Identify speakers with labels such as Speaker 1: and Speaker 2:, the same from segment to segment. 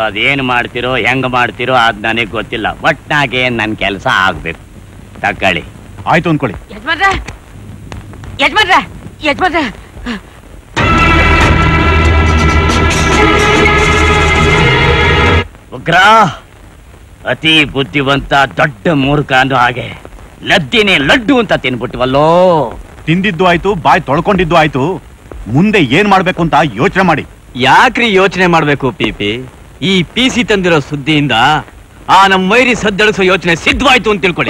Speaker 1: ಅದೇನು ಮಾಡ್ತಿರೋ ಹೆಂಗ್ ಮಾಡ್ತಿರೋ ಅದ್ ನನಗೆ ಗೊತ್ತಿಲ್ಲ ಒಟ್ನಾಗೆ ನನ್ನ ಕೆಲಸ ಆಗ್ಬೇಕು ತಕೊಳ್ಳಿ
Speaker 2: ಆಯ್ತು ಅನ್ಕೊಳ್ಳಿ
Speaker 3: ಯಜಮಾನ್ರ ಯಜಮಾನ್ರ ಯಜಮಾನ್ರ
Speaker 1: ಉಗ್ರ ಅತಿ ಬುದ್ಧಿವಂತ ದೊಡ್ಡ ಮೂರ್ಖ ಅಂದು ಹಾಗೆ ಲದ್ದಿನೇ ಲಡ್ಡು ಅಂತ ತಿನ್ಬಿಟ್ವಲ್ಲೋ
Speaker 2: ತಿಂದಿದ್ದು ಆಯ್ತು ಬಾಯ್ ತೊಳ್ಕೊಂಡಿದ್ದು ಆಯ್ತು ಮುಂದೆ ಏನ್ ಮಾಡ್ಬೇಕು ಅಂತ ಯೋಚನೆ ಮಾಡಿ
Speaker 4: ಯಾಕ್ರಿ ಯೋಚನೆ ಮಾಡ್ಬೇಕು ಪಿಪಿ ಈ ಪಿ ಸಿ ತಂದಿರೋ ಸುದ್ದಿಯಿಂದ ಆ ನಮ್ಮ ಮೈರಿ ಸದ್ದಳಿಸೋ ಯೋಚನೆ ಸಿದ್ಧವಾಯ್ತು ಅಂತ ತಿಳ್ಕೊಳ್ಳಿ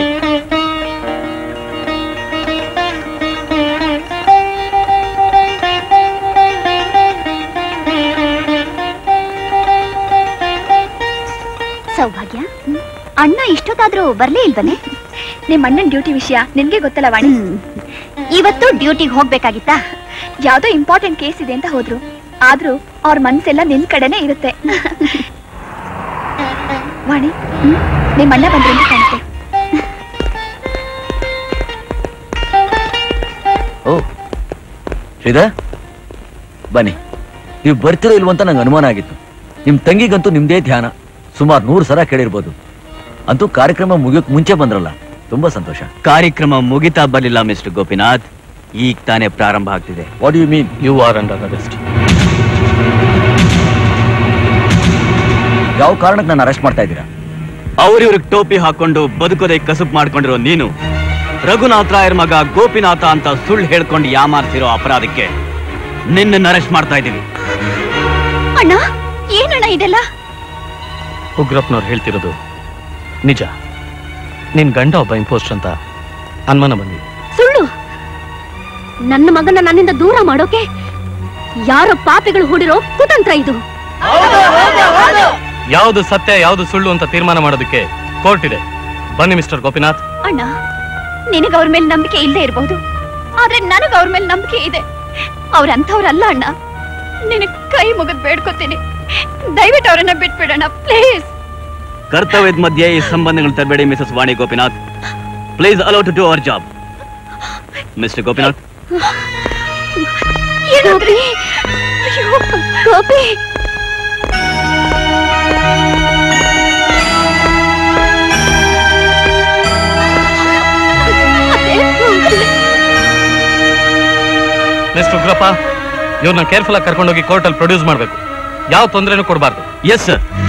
Speaker 5: ಸೌಭಾಗ್ಯ ಅಣ್ಣ ಇಷ್ಟೊತ್ತಾದ್ರೂ ಬರ್ಲೇ ಇಲ್ವನೆ ನಿಮ್ಮ ಅಣ್ಣನ ಡ್ಯೂಟಿ ವಿಷಯ ನಿನ್ಗೆ ಗೊತ್ತಲ್ಲ ವಾಣಿ ಇವತ್ತು ಡ್ಯೂಟಿಗೆ ಹೋಗ್ಬೇಕಾಗಿತ್ತಾ ಯಾವ್ದೋ ಇಂಪಾರ್ಟೆಂಟ್ ಕೇಸ್ ಇದೆ ಅಂತ ಹೋದ್ರು ಆದ್ರೂ ಅವ್ರ ಮನ್ಸೆಲ್ಲ ನಿನ್ ಕಡೆನೇ ಇರುತ್ತೆ ವಾಣಿ ಹ್ಮ್? ನಿಮ್ಮ ಅಣ್ಣ ಬಂದ್ರೆ ಅಂತ ಕಾಣುತ್ತೆ
Speaker 6: ಓ ಶ್ರೀಧರ್ ಬನ್ನಿ ನೀವು ಬರ್ತಿರೋ ಇಲ್ವೋ ಅಂತ ನಂಗೆ ಅನುಮಾನ ಆಗಿತ್ತು ನಿಮ್ ತಂಗಿಗಂತೂ ನಿಮ್ದೇ ಧ್ಯಾನ ಸುಮಾರು ನೂರು ಸಲ ಕೇಳಿರ್ಬೋದು ಅಂತೂ ಕಾರ್ಯಕ್ರಮ ಮುಗಿಯೋಕ್ ಮುಂಚೆ ಬಂದ್ರಲ್ಲ ತುಂಬಾ ಸಂತೋಷ
Speaker 4: ಕಾರ್ಯಕ್ರಮ ಮುಗಿತಾ ಬರ್ಲಿಲ್ಲ ಮಿಸ್ಟರ್ ಗೋಪಿನಾಥ್ ಈಗ ತಾನೇ ಪ್ರಾರಂಭ ಆಗ್ತಿದೆ
Speaker 6: what you mean
Speaker 4: you are under arrest
Speaker 6: ಯಾವ ಕಾರಣಕ್ಕೆ ನಾನು ಅರೆಸ್ಟ್ ಮಾಡ್ತಾ ಇದ್ದೀರಾ
Speaker 4: ಅವ್ರಿವ್ರಿಗೆ ಟೋಪಿ ಹಾಕೊಂಡು ಬದುಕೋದೇ ಕಸುಬು ಮಾಡ್ಕೊಂಡಿರೋ ನೀನು ರಘುನಾಥ ರಾಯರ್ ಮಗ ಗೋಪಿನಾಥ ಅಂತ ಸುಳ್ಳು ಹೇಳ್ಕೊಂಡು ಯಾಮಾರ್ಸಿರೋ ಅಪರಾಧಕ್ಕೆ ನಿನ್ನ ಅರೆಸ್ಟ್ ಮಾಡ್ತಾ ಇದ್ದೀವಿ
Speaker 5: ಅಣ್ಣ ಏನಣ್ಣ ಇದೆಲ್ಲ
Speaker 7: ಉಗ್ರಪ್ಪನವ್ರು ಹೇಳ್ತಿರೋದು ನಿಜ ನಿನ್ ಗಂಡ ಒಬ್ಬ ಇಂಪೋಸ್ಟ್ ಅಂತ ಅನುಮಾನ ಬಂದಿದೆ
Speaker 5: ಸುಳ್ಳು ನನ್ನ ಮಗನ ನನ್ನಿಂದ ದೂರ ಮಾಡೋಕೆ ಯಾರೋ ಪಾಪಿಗಳು ಹೂಡಿರೋ ಕುತಂತ್ರ ಇದು
Speaker 7: ಯಾವುದು ಸತ್ಯ ಯಾವುದು ಸುಳ್ಳು ಅಂತ ತೀರ್ಮಾನ ಮಾಡೋದಕ್ಕೆ ಕೋರ್ಟ್ ಇದೆ ಬನ್ನಿ ಮಿಸ್ಟರ್ ಗೋಪಿನಾಥ್
Speaker 5: ಅಣ್ಣ ನಿನಗೆ ಅವ್ರ ಮೇಲೆ ನಂಬಿಕೆ ಇಲ್ಲದೆ ಇರಬಹುದು ಆದ್ರೆ ನನಗೆ ಅವ್ರ ಮೇಲೆ ನಂಬಿಕೆ ಇದೆ ಅವ್ರಂಥವ್ರಲ್ಲ ಅಣ್ಣ ನಿನಗ್ ಕೈ ಮುಗಿದ್ ಬೇಡ್ಕೊತೀನಿ ದಯವಿಟ್ಟು ಅವರನ್ನ ಬಿಟ್ಬಿಡೋಣ ಪ್ಲೀಸ್
Speaker 4: ಕರ್ತವ್ಯದ ಮಧ್ಯೆ ಈ ಸಂಬಂಧಗಳು ತರಬೇಡಿ Mrs Vani Gopinath please allow to do our job Mister Gopinath
Speaker 5: Gopi ಅಯ್ಯೋ, ಗೋಪಿ
Speaker 7: ಮಿಸ್ಟರ್ ಉಗ್ರಪ್ಪ ಇವ್ರನ್ನ ಕೇರ್ಫುಲ್ ಆಗಿ ಕರ್ಕೊಂಡೋಗಿ ಕೋರ್ಟಲ್ಲಿ ಪ್ರೊಡ್ಯೂಸ್ ಮಾಡಬೇಕು ಯಾವ ತೊಂದರೆನೂ ಕೊಡಬಾರ್ದು
Speaker 4: ಎಸ್ ಸರ್